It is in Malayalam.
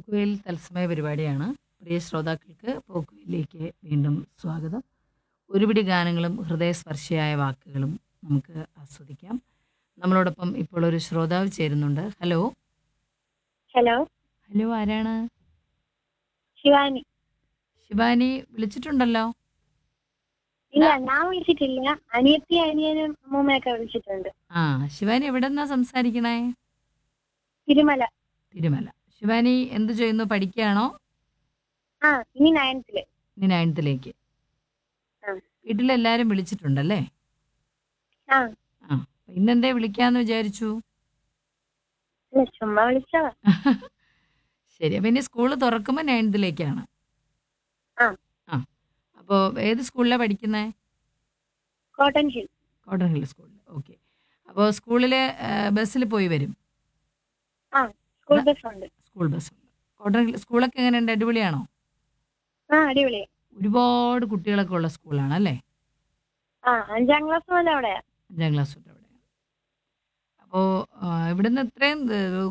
പോക്കുവെയിൽ തത്സമയ പരിപാടിയാണ് പ്രിയ ശ്രോതാക്കൾക്ക് പോക്കുവെയിലേക്ക് വീണ്ടും സ്വാഗതം ഒരുപിടി ഗാനങ്ങളും ഹൃദയസ്പർശിയായ വാക്കുകളും നമുക്ക് ആസ്വദിക്കാം നമ്മളോടൊപ്പം ഇപ്പോൾ ഒരു ശ്രോതാവ് ചേരുന്നുണ്ട് ഹലോ ഹലോ ഹലോ ആരാണ് ശിവാനി ശിവാനി വിളിച്ചിട്ടുണ്ടല്ലോ ഇല്ല ഞാൻ വിളിച്ചിട്ടില്ല അനിയത്തി അനിയനും അമ്മൂമ്മയൊക്കെ വിളിച്ചിട്ടുണ്ട് ആ ശിവാനി എവിടെ നിന്നാ സംസാരിക്കണേ തിരുമല തിരുമല ശിവാനി എന്ത് ചെയ്യുന്നു പഠിക്കുകയാണോ ആ ഇനി നയൻത്തില് ഇനി നയൻത്തിലേക്ക് ആ. വീട്ടിലെല്ലാരും വിളിച്ചിട്ടുണ്ടല്ലേ ആ ആ അപ്പൊ ഇന്നെന്തേ വിളിക്കാന്ന് വിചാരിച്ചു അല്ല ചുമ്മാ വിളിച്ചതാ ശരി അപ്പൊ ഇനി സ്കൂള് തുറക്കുമ്പോൾ നയൻത്തിലേക്കാണ് ആ. ആ അപ്പോൾ ഏത് സ്കൂളിലാണ് പഠിക്കുന്നത് കോട്ടൺ ഹിൽ കോട്ടൺ ഹിൽ സ്കൂളിൽ ഓക്കെ അപ്പോൾ സ്കൂളിൽ ബസ്സിൽ പോയി വരും ആ സ്കൂൾ ബസ് ഉണ്ട് സ്കൂൾ ബസ്സുണ്ട് കോട്ടൺ ഹിൽ സ്കൂളൊക്കെ എങ്ങനെയുണ്ട് അടിപൊളിയാണോ ആ അടിപൊളി ഒരുപാട് കുട്ടികളൊക്കെ ഉള്ള സ്കൂളാണ് അല്ലേ ആ അഞ്ചാം ക്ലാസ് മുതൽ അവിടെയാ അഞ്ചാം ക്ലാസ് തൊട്ട് അവിടെയാണ് അപ്പോൾ ഇവിടുന്ന് ഇത്രയും